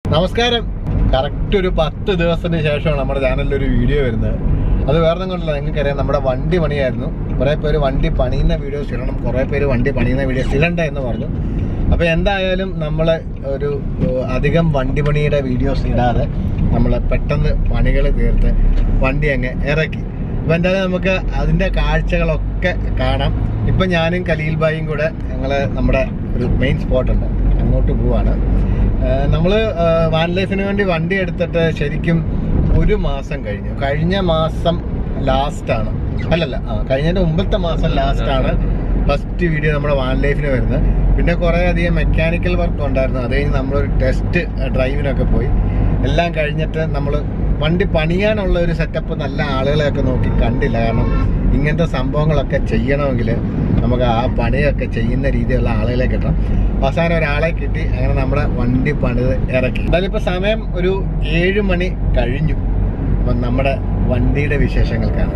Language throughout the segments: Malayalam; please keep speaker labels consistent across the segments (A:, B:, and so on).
A: നമസ്കാരം കറക്റ്റ് ഒരു പത്ത് ദിവസത്തിന് ശേഷമാണ് നമ്മുടെ ചാനലിൽ ഒരു വീഡിയോ വരുന്നത് അത് വേറെ കൊണ്ടല്ല നിങ്ങൾക്കറിയാം നമ്മുടെ വണ്ടി പണിയായിരുന്നു കുറേ പേര് വണ്ടി പണിയുന്ന വീഡിയോസ് ഇടണം കുറേ പേര് വണ്ടി പണിയുന്ന വീഡിയോസ് ഇടണ്ട എന്ന് പറഞ്ഞു അപ്പോൾ എന്തായാലും നമ്മൾ ഒരു ഏഹ്, അധികം വണ്ടി പണിയുടെ വീഡിയോസ് ഇടാതെ നമ്മൾ പെട്ടെന്ന് പണികൾ തീർത്ത് വണ്ടി അങ്ങ് ഇറക്കി അപ്പോൾ എന്തായാലും നമുക്ക് അതിൻ്റെ കാഴ്ചകളൊക്കെ കാണാം ഇപ്പം ഞാനും കലീൽ ബായും കൂടെ ഞങ്ങൾ നമ്മുടെ ഒരു മെയിൻ സ്പോട്ടുണ്ട് അങ്ങോട്ട് പോവാണ് നമ്മൾ വാൻ ലൈഫിന് വേണ്ടി വണ്ടി എടുത്തിട്ട് ശരിക്കും ഒരു മാസം കഴിഞ്ഞു കഴിഞ്ഞ മാസം ലാസ്റ്റാണ് അല്ലല്ല ആ കഴിഞ്ഞതിൻ്റെ മുമ്പത്തെ മാസം ലാസ്റ്റാണ് ഫസ്റ്റ് വീഡിയോ നമ്മുടെ വാൻ ലൈഫിന് വരുന്നത് പിന്നെ കുറേ അധികം മെക്കാനിക്കൽ വർക്ക് ഉണ്ടായിരുന്നു അത് കഴിഞ്ഞ് നമ്മളൊരു ടെസ്റ്റ് ഡ്രൈവിനൊക്കെ പോയി എല്ലാം കഴിഞ്ഞിട്ട് നമ്മൾ വണ്ടി പണിയാനുള്ള ഒരു സെറ്റപ്പ് നല്ല ആളുകളെയൊക്കെ നോക്കി കണ്ടില്ല കാരണം ഇങ്ങനത്തെ സംഭവങ്ങളൊക്കെ ചെയ്യണമെങ്കിൽ നമുക്ക് ആ പണിയൊക്കെ ചെയ്യുന്ന രീതിയിലുള്ള ആളുകളെ കിട്ടണം അവസാനം ഒരാളെ കിട്ടി അങ്ങനെ നമ്മുടെ വണ്ടി പണിത് ഇറക്കി എന്തായാലും ഇപ്പോൾ സമയം ഒരു ഏഴ് മണി കഴിഞ്ഞു അപ്പം നമ്മുടെ വണ്ടിയുടെ വിശേഷങ്ങൾക്കാണ്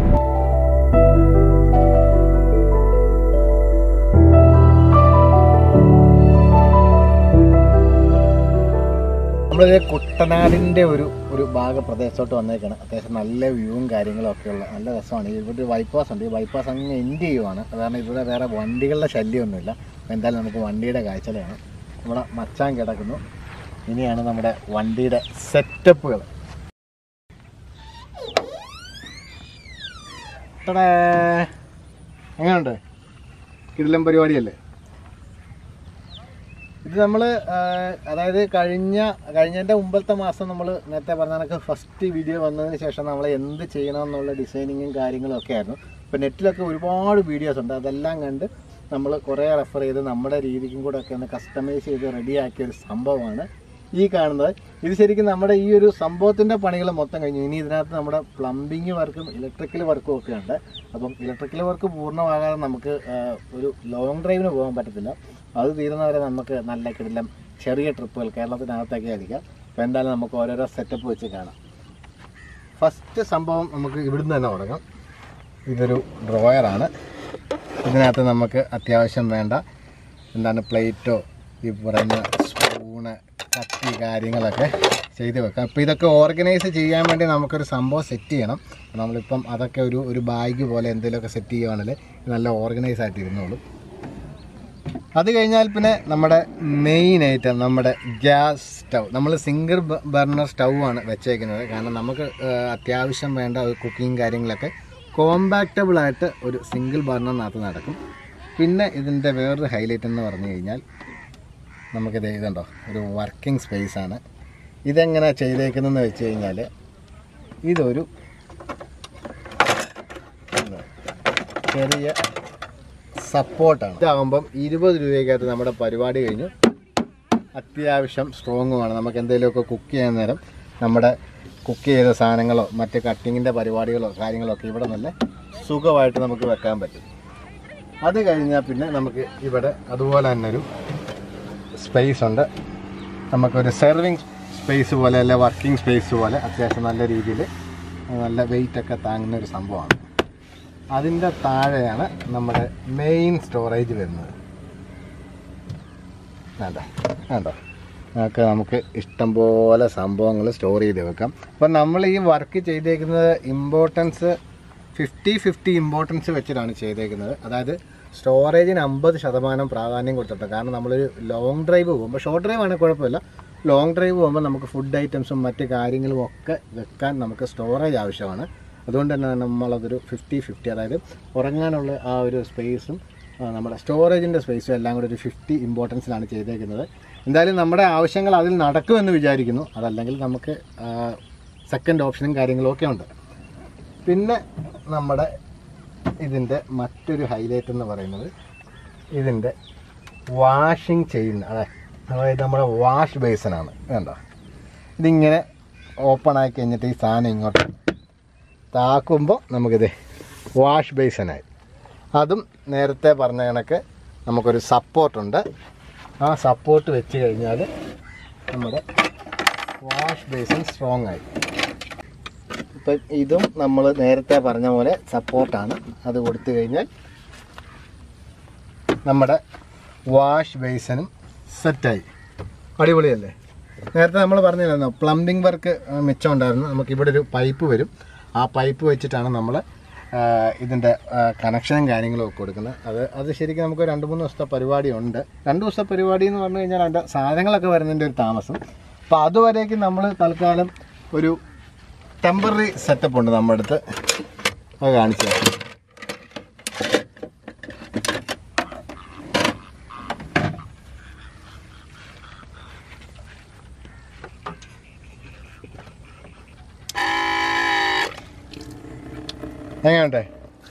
A: നമ്മളിത് കുട്ടനാടിൻ്റെ ഒരു ഒരു ഭാഗ പ്രദേശത്തോട്ട് വന്നേക്കാണ് അത്യാവശ്യം നല്ല വ്യൂവും കാര്യങ്ങളും ഒക്കെ ഉള്ള നല്ല രസമാണ് ഇവിടെ ഒരു ബൈപ്പാസ് ഉണ്ട് ഈ ബൈപ്പാസ് അങ്ങ് എൻഡ് ചെയ്യുവാണ് അതാണ് ഇവിടെ വേറെ വണ്ടികളുടെ ശല്യമൊന്നുമില്ല അപ്പോൾ എന്തായാലും നമുക്ക് വണ്ടിയുടെ കാഴ്ചകളാണ് നമ്മുടെ മച്ചാൻ കിടക്കുന്നു ഇനിയാണ് നമ്മുടെ വണ്ടിയുടെ സെറ്റപ്പുകൾ എങ്ങനെയുണ്ട് കിടിലം പരിപാടിയല്ലേ ഇത് നമ്മൾ അതായത് കഴിഞ്ഞ കഴിഞ്ഞതിൻ്റെ മുമ്പത്തെ മാസം നമ്മൾ നേരത്തെ പറഞ്ഞ കണക്ക് ഫസ്റ്റ് വീഡിയോ വന്നതിന് ശേഷം നമ്മൾ എന്ത് ചെയ്യണം എന്നുള്ള ഡിസൈനിങ്ങും കാര്യങ്ങളും ഒക്കെ ആയിരുന്നു ഇപ്പോൾ നെറ്റിലൊക്കെ ഒരുപാട് വീഡിയോസ് ഉണ്ട് അതെല്ലാം കണ്ട് നമ്മൾ കുറേ റെഫർ ചെയ്ത് നമ്മുടെ രീതിക്കും കൂടെ ഒക്കെ ഒന്ന് കസ്റ്റമൈസ് ചെയ്ത് റെഡിയാക്കിയ ഒരു സംഭവമാണ് ഈ കാണുന്നത് ഇത് ശരിക്കും നമ്മുടെ ഈ ഒരു സംഭവത്തിൻ്റെ പണികൾ മൊത്തം കഴിഞ്ഞു ഇനി ഇതിനകത്ത് നമ്മുടെ പ്ലംബിങ് വർക്കും ഇലക്ട്രിക്കൽ വർക്കും ഒക്കെ ഉണ്ട് അപ്പം ഇലക്ട്രിക്കൽ വർക്ക് പൂർണ്ണമാകാതെ നമുക്ക് ആ, ഒരു ലോങ് ഡ്രൈവിന് പോകാൻ പറ്റത്തില്ല അത് തീരുന്നവരെ നമുക്ക് നല്ല കിടിലം ചെറിയ ട്രിപ്പുകൾ കേരളത്തിനകത്തൊക്കെ ആയിരിക്കാം അപ്പോൾ എന്തായാലും നമുക്ക് ഓരോരോ സെറ്റപ്പ് വെച്ച് കാണാം ഫസ്റ്റ് സംഭവം നമുക്ക് ഇവിടുന്ന് തന്നെ തുടങ്ങാം ഇതൊരു ഡ്രോയറാണ് ഇതിനകത്ത് നമുക്ക് അത്യാവശ്യം വേണ്ട എന്താണ് പ്ലേറ്റോ ഈ പറയുന്ന സ്പൂണ് കത്തി കാര്യങ്ങളൊക്കെ ചെയ്ത് വെക്കാം അപ്പോൾ ഇതൊക്കെ ഓർഗനൈസ് ചെയ്യാൻ വേണ്ടി നമുക്കൊരു സംഭവം സെറ്റ് ചെയ്യണം നമ്മളിപ്പം അതൊക്കെ ഒരു ഒരു ബാഗ് പോലെ എന്തെങ്കിലുമൊക്കെ സെറ്റ് ചെയ്യുവാണെങ്കിൽ നല്ല ഓർഗനൈസ് ആയിട്ട് ഇരുന്നോളും അത് കഴിഞ്ഞാൽ പിന്നെ നമ്മുടെ മെയിൻ ഐറ്റം നമ്മുടെ ഗ്യാസ് സ്റ്റൗ നമ്മൾ സിംഗിൾ ബർണർ സ്റ്റൗ ആണ് വെച്ചേക്കുന്നത് കാരണം നമുക്ക് ആ, അത്യാവശ്യം വേണ്ട ഒരു കുക്കിംഗ് കാര്യങ്ങളൊക്കെ കോമ്പാക്റ്റബിൾ ആയിട്ട് ഒരു സിംഗിൾ ബർണറിനകത്ത് നടക്കും പിന്നെ ഇതിൻ്റെ വേറൊരു ഹൈലൈറ്റ് എന്ന് പറഞ്ഞു കഴിഞ്ഞാൽ നമുക്കിത് ഇതുണ്ടോ ഒരു വർക്കിംഗ് സ്പേസ് ആണ് ഇതെങ്ങനെ ചെയ്തേക്കുന്നതെന്ന് വെച്ച് കഴിഞ്ഞാൽ ഇതൊരു എന്താ, ചെറിയ സപ്പോർട്ടാണ് ഇതാകുമ്പം ഇരുപത് രൂപയ്ക്കകത്ത് നമ്മുടെ പരിപാടി കഴിഞ്ഞു അത്യാവശ്യം സ്ട്രോങ്ങുമാണ് നമുക്ക് എന്തെങ്കിലുമൊക്കെ കുക്ക് ചെയ്യാൻ നേരം നമ്മുടെ കുക്ക് ചെയ്ത സാധനങ്ങളോ മറ്റ് കട്ടിങ്ങിൻ്റെ പരിപാടികളോ കാര്യങ്ങളോ ഒക്കെ ഇവിടെ നല്ല സുഖമായിട്ട് നമുക്ക് വെക്കാൻ പറ്റും അത് കഴിഞ്ഞാൽ പിന്നെ നമുക്ക് ഇവിടെ അതുപോലെ തന്നെ ഒരു സ്പേസ് ഉണ്ട് നമുക്കൊരു സെർവിങ് സ്പേസ് പോലെ അല്ലെ വർക്കിംഗ് സ്പേസ് പോലെ അത്യാവശ്യം നല്ല രീതിയിൽ നല്ല വെയിറ്റ് ഒക്കെ താങ്ങുന്ന ഒരു സംഭവമാണ് അതിൻ്റെ താഴെയാണ് നമ്മുടെ മെയിൻ സ്റ്റോറേജ് വരുന്നത് വേണ്ട വേണ്ടോ നമുക്ക് നമുക്ക് ഇഷ്ടംപോലെ സംഭവങ്ങൾ സ്റ്റോർ ചെയ്ത് വെക്കാം അപ്പം നമ്മൾ ഈ വർക്ക് ചെയ്തേക്കുന്നത് ഇമ്പോർട്ടൻസ് ഫിഫ്റ്റി ഫിഫ്റ്റി ഇമ്പോർട്ടൻസ് വെച്ചിട്ടാണ് ചെയ്തേക്കുന്നത് അതായത് സ്റ്റോറേജിന് അമ്പത് ശതമാനം പ്രാധാന്യം കൊടുത്തിട്ട് കാരണം നമ്മളൊരു ലോങ് ഡ്രൈവ് പോകുമ്പോൾ ഷോർട്ട് ഡ്രൈവ് ആണെങ്കിൽ കുഴപ്പമില്ല ലോങ് ഡ്രൈവ് പോകുമ്പോൾ നമുക്ക് ഫുഡ് ഐറ്റംസും മറ്റ് കാര്യങ്ങളും ഒക്കെ വെക്കാൻ നമുക്ക് സ്റ്റോറേജ് ആവശ്യമാണ് അതുകൊണ്ട് തന്നെ നമ്മളതൊരു ഫിഫ്റ്റി ഫിഫ്റ്റി അതായത് ഉറങ്ങാനുള്ള ആ ഒരു സ്പേസും ആ, നമ്മുടെ സ്റ്റോറേജിൻ്റെ സ്പേസും എല്ലാം കൂടി ഒരു ഫിഫ്റ്റി ഇമ്പോർട്ടൻസിലാണ് ചെയ്തേക്കുന്നത് എന്തായാലും നമ്മുടെ ആവശ്യങ്ങൾ അതിൽ നടക്കുമെന്ന് വിചാരിക്കുന്നു അതല്ലെങ്കിൽ നമുക്ക് സെക്കൻഡ് ഓപ്ഷനും കാര്യങ്ങളും ഒക്കെ ഉണ്ട് പിന്നെ നമ്മുടെ ഇതിൻ്റെ മറ്റൊരു ഹൈലൈറ്റ് എന്ന് പറയുന്നത് ഇതിൻ്റെ വാഷിംഗ് ചെയ്യുന്ന അതെ അതായത് നമ്മുടെ വാഷ് ബേസിനാണ് വേണ്ട ഇതിങ്ങനെ ഓപ്പൺ ആക്കി കഴിഞ്ഞിട്ട് ഈ സാധനം ഇങ്ങോട്ട് താക്കുമ്പോൾ നമുക്കിത് വാഷ് ബേസിനായി അതും നേരത്തെ പറഞ്ഞ കണക്ക് നമുക്കൊരു സപ്പോർട്ടുണ്ട് ആ സപ്പോർട്ട് വെച്ച് കഴിഞ്ഞാൽ നമ്മുടെ വാഷ് ബേസിൻ സ്ട്രോങ് ആയി ഇപ്പം ഇതും നമ്മൾ നേരത്തെ പറഞ്ഞ പോലെ സപ്പോർട്ടാണ് അത് കൊടുത്തു കഴിഞ്ഞാൽ നമ്മുടെ വാഷ് ബേസിനും സെറ്റായി അടിപൊളിയല്ലേ നേരത്തെ നമ്മൾ പറഞ്ഞില്ലായിരുന്നോ പ്ലംബിംഗ് വർക്ക് മിച്ചം ഉണ്ടായിരുന്നു നമുക്ക് ഇവിടെ ഒരു പൈപ്പ് വരും ആ പൈപ്പ് വെച്ചിട്ടാണ് നമ്മൾ ഇതിൻ്റെ കണക്ഷനും കാര്യങ്ങളും ഒക്കെ കൊടുക്കുന്നത് അത് അത് ശരിക്കും നമുക്ക് രണ്ട് മൂന്ന് ദിവസത്തെ പരിപാടി ഉണ്ട് രണ്ട് ദിവസത്തെ പരിപാടി എന്ന് പറഞ്ഞു കഴിഞ്ഞാൽ അതിൻ്റെ സാധനങ്ങളൊക്കെ വരുന്നതിൻ്റെ ഒരു താമസം അപ്പോൾ അതുവരേക്കും നമ്മൾ തൽക്കാലം ഒരു ടെമ്പററി സെറ്റപ്പ് ഉണ്ട് നമ്മുടെ അടുത്ത് അത് കാണിച്ചു തരാം എങ്ങനെയുണ്ടേ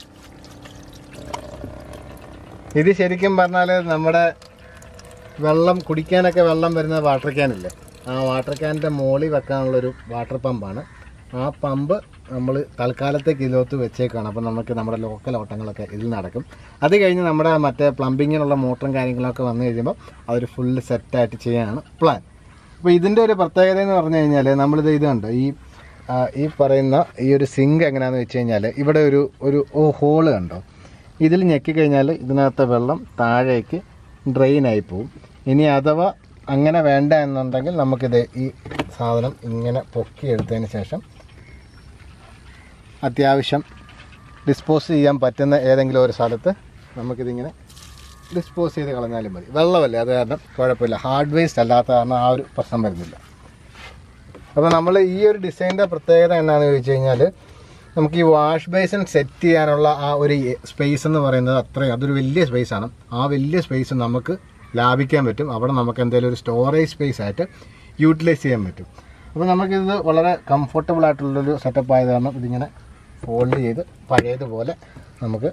A: ഇത് ശരിക്കും പറഞ്ഞാൽ നമ്മുടെ വെള്ളം കുടിക്കാനൊക്കെ വെള്ളം വരുന്ന വാട്ടർ ക്യാനില്ലേ ആ വാട്ടർ ക്യാനിൻ്റെ മുകളിൽ വെക്കാനുള്ളൊരു വാട്ടർ പമ്പാണ് ആ പമ്പ് നമ്മൾ തൽക്കാലത്തേക്ക് ഇതിലോട്ട് വെച്ചേക്കാണ് അപ്പോൾ നമുക്ക് നമ്മുടെ ലോക്കൽ ഓട്ടങ്ങളൊക്കെ ഇതിൽ നടക്കും അത് കഴിഞ്ഞ് നമ്മുടെ മറ്റേ പ്ലംബിങ്ങിനുള്ള മോട്ടറും കാര്യങ്ങളൊക്കെ വന്നു കഴിയുമ്പോൾ അതൊരു ഫുള്ള് സെറ്റായിട്ട് ചെയ്യാനാണ് പ്ലാൻ അപ്പോൾ ഇതിൻ്റെ ഒരു പ്രത്യേകത എന്ന് പറഞ്ഞു കഴിഞ്ഞാൽ നമ്മളിത് ഇത് കണ്ടോ ഈ ആ, ഈ പറയുന്ന ഈ ഒരു സിങ്ക് എങ്ങനെയാണെന്ന് വെച്ച് കഴിഞ്ഞാൽ ഇവിടെ ഒരു ഒരു ഹോള് കണ്ടോ ഇതിൽ ഞെക്കിക്കഴിഞ്ഞാൽ ഇതിനകത്തെ വെള്ളം താഴേക്ക് ഡ്രെയിനായി പോവും ഇനി അഥവാ അങ്ങനെ വേണ്ട എന്നുണ്ടെങ്കിൽ നമുക്കിത് ഈ സാധനം ഇങ്ങനെ പൊക്കിയെടുത്തതിന് ശേഷം അത്യാവശ്യം ഡിസ്പോസ് ചെയ്യാൻ പറ്റുന്ന ഏതെങ്കിലും ഒരു സ്ഥലത്ത് നമുക്കിതിങ്ങനെ ഡിസ്പോസ് ചെയ്ത് കളഞ്ഞാലും മതി വെള്ളമല്ലേ അത് കാരണം കുഴപ്പമില്ല ഹാർഡ് വേസ്റ്റ് അല്ലാത്ത കാരണം ആ ഒരു പ്രശ്നം വരുന്നില്ല അപ്പോൾ നമ്മൾ ഈ ഒരു ഡിസൈനിൻ്റെ പ്രത്യേകത എന്താണെന്ന് ചോദിച്ചു കഴിഞ്ഞാൽ നമുക്ക് ഈ വാഷ് ബേസിൻ സെറ്റ് ചെയ്യാനുള്ള ആ ഒരു സ്പേസ് എന്ന് പറയുന്നത് അത്രയും അതൊരു വലിയ സ്പേസാണ് ആ വലിയ സ്പേസ് നമുക്ക് ലാഭിക്കാൻ പറ്റും അവിടെ നമുക്ക് എന്തെങ്കിലും ഒരു സ്റ്റോറേജ് സ്പേസ് ആയിട്ട് യൂട്ടിലൈസ് ചെയ്യാൻ പറ്റും അപ്പോൾ നമുക്കിത് വളരെ കംഫർട്ടബിൾ ആയിട്ടുള്ളൊരു സെറ്റപ്പ് ആയത് കാരണം ഇതിങ്ങനെ ഫോൾഡ് ചെയ്ത് പഴയതുപോലെ നമുക്ക്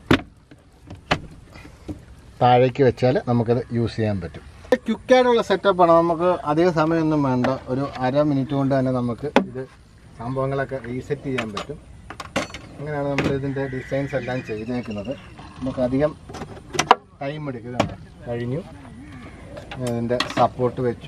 A: താഴേക്ക് വെച്ചാൽ നമുക്കത് യൂസ് ചെയ്യാൻ പറ്റും ക്വിക്കായിട്ടുള്ള സെറ്റപ്പാണ് നമുക്ക് അധിക സമയമൊന്നും വേണ്ട ഒരു അര മിനിറ്റ് കൊണ്ട് തന്നെ നമുക്ക് ഇത് സംഭവങ്ങളൊക്കെ റീസെറ്റ് ചെയ്യാൻ പറ്റും അങ്ങനെയാണ് നമ്മൾ ഇതിൻ്റെ ഡിസൈൻസ് എല്ലാം ചെയ്തേക്കുന്നത് നമുക്ക് അധികം ടൈം എടുക്കുക കഴിഞ്ഞു ഇതിൻ്റെ സപ്പോർട്ട് വെച്ചു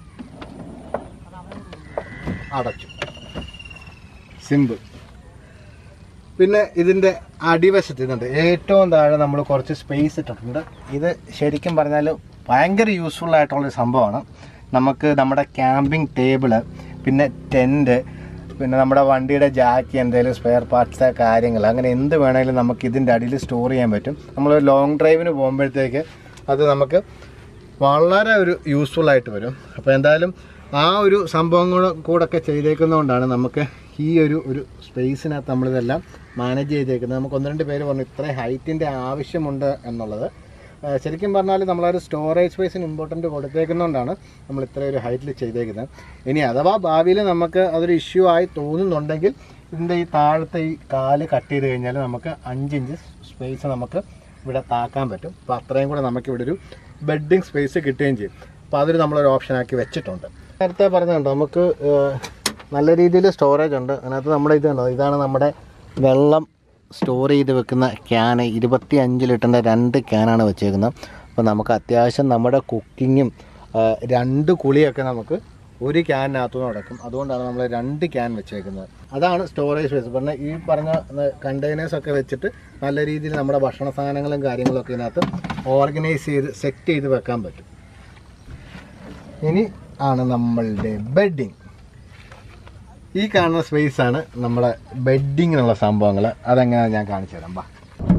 A: അടച്ചു സിമ്പിൾ പിന്നെ ഇതിൻ്റെ അടിവശത്ത് ഇതുണ്ട് ഏറ്റവും താഴെ നമ്മൾ കുറച്ച് സ്പേസ് ഇട്ടിട്ടുണ്ട് ഇത് ശരിക്കും പറഞ്ഞാൽ ഭയങ്കര യൂസ്ഫുൾ ആയിട്ടുള്ളൊരു സംഭവമാണ് നമുക്ക് നമ്മുടെ ക്യാമ്പിംഗ് ടേബിള് പിന്നെ ടെൻറ്റ് പിന്നെ നമ്മുടെ വണ്ടിയുടെ ജാക്കി എന്തെങ്കിലും സ്പെയർ പാർട്സ് കാര്യങ്ങൾ അങ്ങനെ എന്ത് വേണമെങ്കിലും നമുക്ക് ഇതിൻ്റെ അടിയിൽ സ്റ്റോർ ചെയ്യാൻ പറ്റും നമ്മൾ ലോങ് ഡ്രൈവിന് പോകുമ്പോഴത്തേക്ക് അത് നമുക്ക് വളരെ ഒരു യൂസ്ഫുൾ ആയിട്ട് വരും അപ്പോൾ എന്തായാലും ആ ഒരു സംഭവം കൂടെ കൂടൊക്കെ ചെയ്തേക്കുന്നതുകൊണ്ടാണ് നമുക്ക് ഈ ഒരു ഒരു സ്പേസിനകത്ത് നമ്മളിതെല്ലാം മാനേജ് ചെയ്തേക്കുന്നത് നമുക്ക് ഒന്ന് രണ്ട് പേര് പറഞ്ഞു ഇത്രയും ഹൈറ്റിൻ്റെ ആവശ്യമുണ്ട് എന്നുള്ളത് ആ, ശരിക്കും പറഞ്ഞാൽ നമ്മളൊരു സ്റ്റോറേജ് സ്പേസിന് ഇമ്പോർട്ടൻറ്റ് കൊടുത്തേക്കുന്നതുകൊണ്ടാണ് നമ്മൾ ഇത്രയും ഒരു ഹൈറ്റിൽ ചെയ്തേക്കുന്നത് ഇനി അഥവാ ഭാവിയിൽ നമുക്ക് അതൊരു ഇഷ്യൂ ആയി തോന്നുന്നുണ്ടെങ്കിൽ ഇതിൻ്റെ ഈ താഴത്തെ ഈ കാല് കട്ട് ചെയ്ത് കഴിഞ്ഞാൽ നമുക്ക് അഞ്ച് ഇഞ്ച് സ്പേസ് നമുക്ക് ഇവിടെ താക്കാൻ പറ്റും അപ്പോൾ അത്രയും കൂടെ നമുക്ക് ഇവിടെ ഒരു ബെഡിങ് സ്പേസ് കിട്ടുകയും ചെയ്യും അപ്പോൾ അതൊരു നമ്മളൊരു ഓപ്ഷനാക്കി വെച്ചിട്ടുണ്ട് നേരത്തെ പറഞ്ഞുണ്ട് നമുക്ക് ഏഹ്, നല്ല രീതിയിൽ സ്റ്റോറേജ് ഉണ്ട് അതിനകത്ത് നമ്മുടെ ഇത് കണ്ടോ ഇതാണ് നമ്മുടെ വെള്ളം സ്റ്റോർ ചെയ്ത് വെക്കുന്ന ക്യാന് ഇരുപത്തി അഞ്ച് ലിറ്ററിൻ്റെ രണ്ട് ക്യാനാണ് വെച്ചേക്കുന്നത് അപ്പോൾ നമുക്ക് അത്യാവശ്യം നമ്മുടെ കുക്കിങ്ങും രണ്ട് കുളിയൊക്കെ നമുക്ക് ഒരു ക്യാനിനകത്തുനിന്ന് നടക്കും അതുകൊണ്ടാണ് നമ്മൾ രണ്ട് ക്യാൻ വെച്ചേക്കുന്നത് അതാണ് സ്റ്റോറേജ് സ്പേസ് പറഞ്ഞ ഈ പറഞ്ഞ കണ്ടെയ്നേഴ്സ് ഒക്കെ വെച്ചിട്ട് നല്ല രീതിയിൽ നമ്മുടെ ഭക്ഷണ സാധനങ്ങളും കാര്യങ്ങളൊക്കെ ഇതിനകത്ത് ഓർഗനൈസ് ചെയ്ത് സെറ്റ് ചെയ്ത് വെക്കാൻ പറ്റും ഇനി ആണ് നമ്മളുടെ ബെഡിങ് ഈ കാണുന്ന സ്പേസ് ആണ് നമ്മുടെ ബെഡിങ്ങിനുള്ള സംഭവങ്ങൾ അതെങ്ങനെയാണ് ഞാൻ കാണിച്ചു തരാം ബാ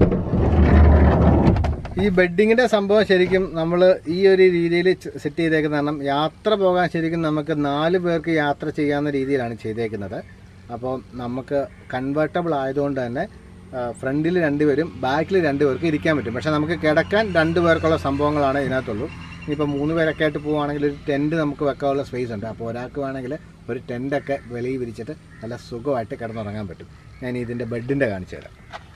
A: ഈ ബെഡിങ്ങിൻ്റെ സംഭവം ശരിക്കും നമ്മൾ ഈ ഒരു രീതിയിൽ സെറ്റ് ചെയ്തേക്കുന്ന കാരണം യാത്ര പോകാൻ ശരിക്കും നമുക്ക് നാല് പേർക്ക് യാത്ര ചെയ്യാവുന്ന രീതിയിലാണ് ചെയ്തേക്കുന്നത് അപ്പോൾ നമുക്ക് കൺവേർട്ടബിൾ ആയതുകൊണ്ട് തന്നെ ഫ്രണ്ടിൽ രണ്ടുപേരും ബാക്കിൽ രണ്ട് പേർക്ക് ഇരിക്കാൻ പറ്റും പക്ഷേ നമുക്ക് കിടക്കാൻ രണ്ട് പേർക്കുള്ള സംഭവങ്ങളാണ് ഇതിനകത്തുള്ളൂ ഇനിയിപ്പോൾ മൂന്ന് പേരൊക്കെ ആയിട്ട് പോവുകയാണെങ്കിൽ ഒരു ടെൻറ്റ് നമുക്ക് വെക്കാനുള്ള സ്പേസ് ഉണ്ട് അപ്പോൾ ഒരാൾക്ക് വേണമെങ്കിൽ ഒരു ടെൻറ്റൊക്കെ വെളിയിൽ വിരിച്ചിട്ട് നല്ല സുഖമായിട്ട് കിടന്നുറങ്ങാൻ പറ്റും ഞാൻ ഇതിൻ്റെ ബെഡിൻ്റെ കാണിച്ചു തരാം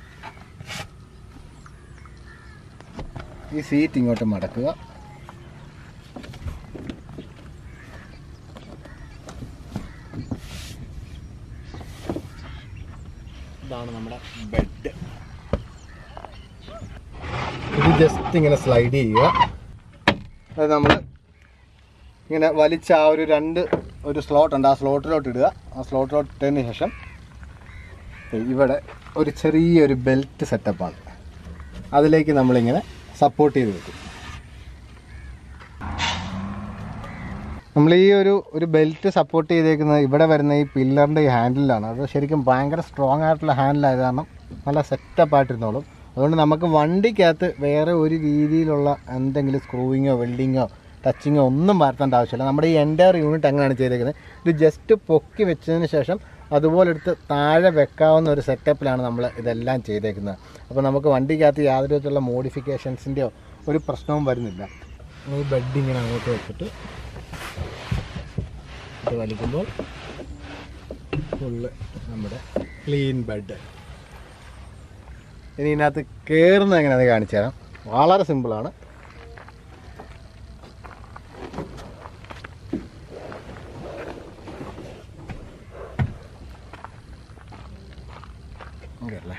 A: ഈ സീറ്റ് ഇങ്ങോട്ട് മടക്കുക ഇതാണ് നമ്മുടെ ബെഡ് ഇത് ജസ്റ്റ് ഇങ്ങനെ സ്ലൈഡ് ചെയ്യുക അത് നമ്മൾ ഇങ്ങനെ വലിച്ച ആ ഒരു രണ്ട് ഒരു സ്ലോട്ട് ഉണ്ട് ആ സ്ലോട്ടിലോട്ട് ഇടുക ആ സ്ലോട്ടിലോട്ട് ഇട്ടതിന് ശേഷം ഇവിടെ ഒരു ചെറിയൊരു ബെൽറ്റ് സെറ്റപ്പാണ് അതിലേക്ക് നമ്മളിങ്ങനെ സപ്പോർട്ട് ചെയ്ത് വെക്കും നമ്മൾ ഈ ഒരു ഒരു ബെൽറ്റ് സപ്പോർട്ട് ചെയ്തേക്കുന്നത് ഇവിടെ വരുന്ന ഈ പില്ലറിൻ്റെ ഈ ഹാൻഡിലാണ് അത് ശരിക്കും ഭയങ്കര സ്ട്രോങ് ആയിട്ടുള്ള ഹാൻഡിലായത് കാരണം നല്ല സെറ്റപ്പ് ആയിട്ടിരുന്നോളും അതുകൊണ്ട് നമുക്ക് വണ്ടിക്കകത്ത് വേറെ ഒരു രീതിയിലുള്ള എന്തെങ്കിലും സ്ക്രൂവിങ്ങോ വെൽഡിങ്ങോ ടച്ചിങ്ങോ ഒന്നും വരുത്തേണ്ട ആവശ്യമില്ല നമ്മുടെ ഈ എൻ്റയർ യൂണിറ്റ് അങ്ങനെയാണ് ചെയ്തേക്കുന്നത് ഇത് ജസ്റ്റ് പൊക്കി വെച്ചതിന് ശേഷം അതുപോലെ എടുത്ത് താഴെ വെക്കാവുന്ന ഒരു സെറ്റപ്പിലാണ് നമ്മൾ ഇതെല്ലാം ചെയ്തേക്കുന്നത് അപ്പോൾ നമുക്ക് വണ്ടിക്കകത്ത് യാതൊരു വിധത്തിലുള്ള മോഡിഫിക്കേഷൻസിൻ്റെയോ ഒരു പ്രശ്നവും വരുന്നില്ല ഈ ബെഡ് ഇങ്ങനെ അങ്ങോട്ട് വെച്ചിട്ട് ഇത് വലിക്കുമ്പോൾ ഫുള്ള് നമ്മുടെ ക്ലീൻ ബെഡ് ഇനി ഇതിനകത്ത് കയറുന്നത് എങ്ങനെയാണെന്ന് കാണിച്ചു തരാം വളരെ സിമ്പിളാണ് അല്ലേ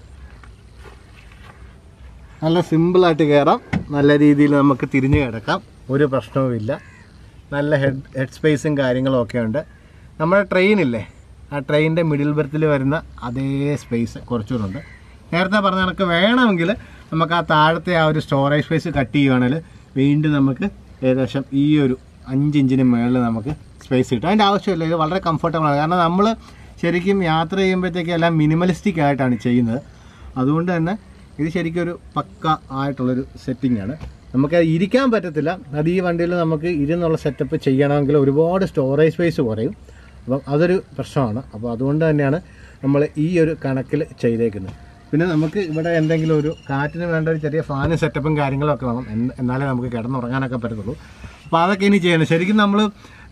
A: നല്ല സിമ്പിളായിട്ട് കയറാം നല്ല രീതിയിൽ നമുക്ക് തിരിഞ്ഞു കിടക്കാം ഒരു പ്രശ്നവുമില്ല നല്ല ഹെഡ് ഹെഡ് സ്പേസും കാര്യങ്ങളും ഒക്കെ ഉണ്ട് നമ്മുടെ ട്രെയിനില്ലേ ആ ട്രെയിനിൻ്റെ മിഡിൽ ബെർത്തിൽ വരുന്ന അതേ സ്പേസ് കുറച്ചുകൂടുണ്ട് നേരത്തെ പറഞ്ഞ കണക്ക് വേണമെങ്കിൽ നമുക്ക് ആ താഴത്തെ ആ ഒരു സ്റ്റോറേജ് സ്പേസ് കട്ട് ചെയ്യുവാണെങ്കിൽ വീണ്ടും നമുക്ക് ഏകദേശം ഈ ഒരു അഞ്ച് ഇഞ്ചിന് മുകളിൽ നമുക്ക് സ്പേസ് കിട്ടും അതിൻ്റെ ആവശ്യമില്ല ഇത് വളരെ കംഫർട്ടബിൾ ആണ് കാരണം നമ്മൾ ശരിക്കും യാത്ര ചെയ്യുമ്പോഴത്തേക്ക് എല്ലാം മിനിമലിസ്റ്റിക് ആയിട്ടാണ് ചെയ്യുന്നത് അതുകൊണ്ട് തന്നെ ഇത് ശരിക്കും ഒരു പക്ക ആയിട്ടുള്ളൊരു സെറ്റിംഗ് ആണ് നമുക്ക് ഇരിക്കാൻ പറ്റത്തില്ല അത് ഈ വണ്ടിയിൽ നമുക്ക് ഇരുന്നുള്ള സെറ്റപ്പ് ചെയ്യണമെങ്കിൽ ഒരുപാട് സ്റ്റോറേജ് സ്പേസ് കുറയും അപ്പം അതൊരു പ്രശ്നമാണ് അപ്പോൾ അതുകൊണ്ട് തന്നെയാണ് നമ്മൾ ഈ ഒരു കണക്കിൽ ചെയ്തേക്കുന്നത് പിന്നെ നമുക്ക് ഇവിടെ എന്തെങ്കിലും ഒരു കാറ്റിന് വേണ്ട ഒരു ചെറിയ ഫാന് സെറ്റപ്പും കാര്യങ്ങളൊക്കെ വേണം എന്ന് എന്നാലേ നമുക്ക് കിടന്നുറങ്ങാനൊക്കെ പറ്റത്തുള്ളൂ അപ്പോൾ അതൊക്കെ ഇനി ചെയ്യണം ശരിക്കും നമ്മൾ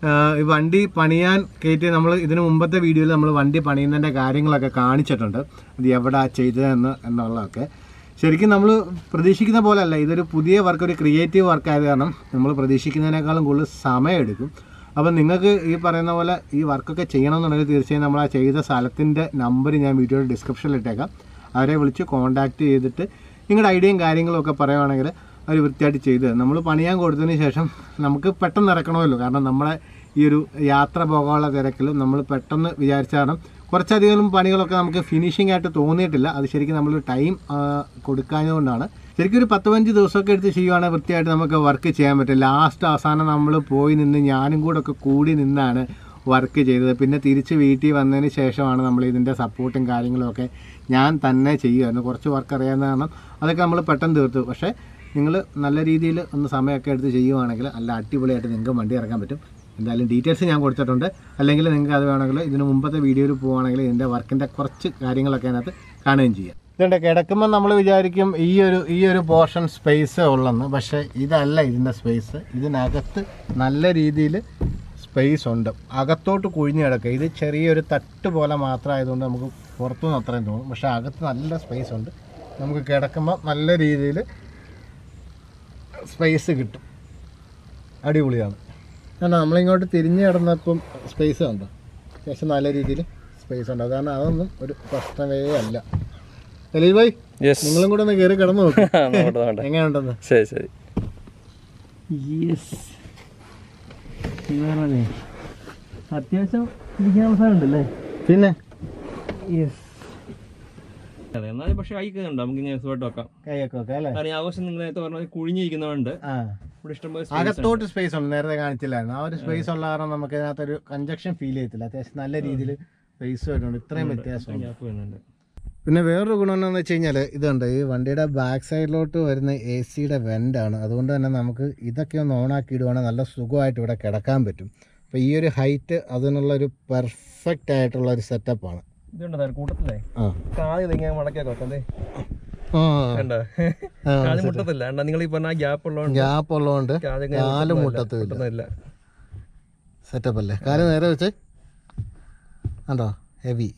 A: ഈ വണ്ടി പണിയാൻ കയറ്റി നമ്മൾ ഇതിന് മുമ്പത്തെ വീഡിയോയിൽ നമ്മൾ വണ്ടി പണിയുന്നതിൻ്റെ കാര്യങ്ങളൊക്കെ കാണിച്ചിട്ടുണ്ട് അത് എവിടെ ചെയ്തതെന്ന് എന്നുള്ളതൊക്കെ ശരിക്കും നമ്മൾ പ്രതീക്ഷിക്കുന്ന പോലെ അല്ല ഇതൊരു പുതിയ വർക്ക് ഒരു ക്രിയേറ്റീവ് വർക്ക് ആയത് കാരണം നമ്മൾ പ്രതീക്ഷിക്കുന്നതിനേക്കാളും കൂടുതൽ സമയമെടുക്കും അപ്പം നിങ്ങൾക്ക് ഈ പറയുന്ന പോലെ ഈ വർക്കൊക്കെ ചെയ്യണമെന്നുണ്ടെങ്കിൽ തീർച്ചയായും നമ്മൾ ആ ചെയ്ത സ്ഥലത്തിൻ്റെ നമ്പർ ഞാൻ വീഡിയോയുടെ ഡിസ്ക്രിപ്ഷനിൽ ഇട്ടേക്കാം അവരെ വിളിച്ച് കോൺടാക്റ്റ് ചെയ്തിട്ട് നിങ്ങളുടെ ഐഡിയയും കാര്യങ്ങളും ഒക്കെ പറയുവാണെങ്കിൽ അവർ വൃത്തിയായിട്ട് ചെയ്ത് തരും. നമ്മൾ പണിയാൻ കൊടുത്തതിന് ശേഷം നമുക്ക് പെട്ടെന്ന് ഇറക്കണമല്ലോ കാരണം നമ്മളെ ഈ ഒരു യാത്ര പോകാനുള്ള തിരക്കിലും നമ്മൾ പെട്ടെന്ന് വിചാരിച്ചാണ് കുറച്ചധികം പണികളൊക്കെ നമുക്ക് ഫിനിഷിംഗ് ആയിട്ട് തോന്നിയിട്ടില്ല അത് ശരിക്കും നമ്മൾ ടൈം കൊടുക്കാഞ്ഞതുകൊണ്ടാണ് ശരിക്കും ഒരു പത്ത് പതിനഞ്ച് ദിവസമൊക്കെ എടുത്ത് ചെയ്യുവാണെങ്കിൽ വൃത്തിയായിട്ട് നമുക്ക് വർക്ക് ചെയ്യാൻ പറ്റും ലാസ്റ്റ് അവസാനം നമ്മൾ പോയി നിന്ന് ഞാനും കൂടെ ഒക്കെ കൂടി നിന്നാണ് വർക്ക് ചെയ്തത് പിന്നെ തിരിച്ച് വീട്ടിൽ വന്നതിന് ശേഷമാണ് നമ്മൾ ഇതിൻ്റെ സപ്പോർട്ടും കാര്യങ്ങളും ഒക്കെ ഞാൻ തന്നെ ചെയ്യുമായിരുന്നു കുറച്ച് വർക്ക് അറിയാവുന്ന കാരണം അതൊക്കെ നമ്മൾ പെട്ടെന്ന് തീർത്തു പക്ഷേ നിങ്ങൾ നല്ല രീതിയിൽ ഒന്ന് സമയമൊക്കെ എടുത്ത് ചെയ്യുവാണെങ്കിൽ നല്ല അടിപൊളിയായിട്ട് നിങ്ങൾക്ക് വണ്ടി ഇറക്കാൻ പറ്റും എന്തായാലും ഡീറ്റെയിൽസ് ഞാൻ കൊടുത്തിട്ടുണ്ട് അല്ലെങ്കിൽ നിങ്ങൾക്ക് അത് വേണമെങ്കിൽ ഇതിന് മുമ്പത്തെ വീഡിയോയിൽ പോവുകയാണെങ്കിൽ ഇതിൻ്റെ വർക്കിൻ്റെ കുറച്ച് കാര്യങ്ങളൊക്കെ അതിനകത്ത് കാണുകയും ചെയ്യാം ഇതുണ്ട് കിടക്കുമ്പോൾ നമ്മൾ വിചാരിക്കും ഈ ഒരു ഈ ഒരു പോർഷൻ സ്പേസ് ഉള്ളെന്ന് പക്ഷേ ഇതല്ല ഇതിൻ്റെ സ്പേസ് ഇതിനകത്ത് നല്ല രീതിയിൽ സ്പേസ് ഉണ്ട് അകത്തോട്ട് കുഴിഞ്ഞ് കിടക്കുക ഇത് ചെറിയൊരു തട്ട് പോലെ മാത്രമായതുകൊണ്ട് നമുക്ക് പുറത്തുനിന്ന് അത്രയും തോന്നും പക്ഷേ അകത്ത് നല്ല സ്പേസ് ഉണ്ട് നമുക്ക് കിടക്കുമ്പോൾ നല്ല രീതിയിൽ സ്പേസ് കിട്ടും അടിപൊളിയാണ് കാരണം നമ്മളിങ്ങോട്ട് തിരിഞ്ഞ് കിടന്നപ്പം സ്പേസ് ഉണ്ടോ അത്യാവശ്യം നല്ല രീതിയിൽ സ്പേസ് ഉണ്ട് കാരണം അതൊന്നും ഒരു പ്രശ്നമേ അല്ല അലീ ഭായ്
B: യെസ്
A: നിങ്ങളും കൂടെ ഒന്ന് കയറി കിടന്നു നോക്കും
B: നോക്കട്ടെ നോക്കട്ടെ
A: എങ്ങനെയുണ്ടെന്ന്
B: ശരി ശരി
A: യെസ് അത്യാവശ്യം ഇരിക്കാനുള്ള സ്ഥലം ഉണ്ടല്ലേ പിന്നെ യെസ്
B: അതെ എന്നാലും പക്ഷെ അയക്കുന്നുണ്ട് നമുക്ക് ഇങ്ങനെ സുഖമായിട്ട് വെക്കാം
A: കൈയൊക്കെ വെക്കാം അല്ലേ
B: കാരണം ഈ ആവശ്യം നിങ്ങൾ നേരത്തെ പറഞ്ഞ കുഴിഞ്ഞിരിക്കുന്നതുകൊണ്ട്
A: ആ
B: ഇവിടെ ഇഷ്ടംപോലെ space
A: അകത്തോട്ട് സ്പേസ് ഉണ്ട് നേരത്തെ കാണിച്ചില്ലായിരുന്നു ആ ഒരു സ്പേസ് ഉള്ള കാരണം നമുക്ക് ഇതിനകത്തൊരു കഞ്ചക്ഷൻ ഫീൽ ചെയ്യത്തില്ല അത്യാവശ്യം നല്ല രീതിയിൽ സ്പേസ് വരുന്നുണ്ട് ഇത്രയും വ്യത്യാസമുണ്ട്
B: ഗ്യാപ്പ് വരുന്നുണ്ട്
A: പിന്നെ വേറൊരു ഗുണം എന്താണെന്ന് വെച്ച് കഴിഞ്ഞാൽ ഇതുണ്ട് ഈ വണ്ടിയുടെ ബാക്ക് സൈഡിലോട്ട് വരുന്ന എ സിയുടെ വെൻ്റാണ് അതുകൊണ്ട് തന്നെ നമുക്ക് ഇതൊക്കെ ഒന്ന് ഓണാക്കി ഇടുവാണെങ്കിൽ നല്ല സുഖമായിട്ട് ഇവിടെ കിടക്കാൻ പറ്റും അപ്പോൾ ഈ ഒരു ഹൈറ്റ് അതിനുള്ള ഒരു പെർഫെക്റ്റ് ആയിട്ടുള്ള ഒരു സെറ്റപ്പാണ്
B: ഇതുണ്ട് സാർ കൂട്ടത്തില്ലേ
A: ആ
B: കാതി ഇങ്ങനെ മടക്കിയൊക്കെ വെക്കാം
A: ആ
B: കണ്ട
A: ആ,
B: കാതി മുട്ടത്തില്ല കണ്ട നിങ്ങൾ ഈ പറഞ്ഞ ഗ്യാപ്പ് ഉള്ളതുകൊണ്ട്
A: ഗ്യാപ്പ് ഉള്ളതുകൊണ്ട്
B: കാല്
A: കാല് മുട്ടത്തുമില്ല
B: മുട്ടുന്നില്ല
A: സെറ്റപ്പ് അല്ലേ കാല് നേരെ വെച്ച് കണ്ടോ ഹെവി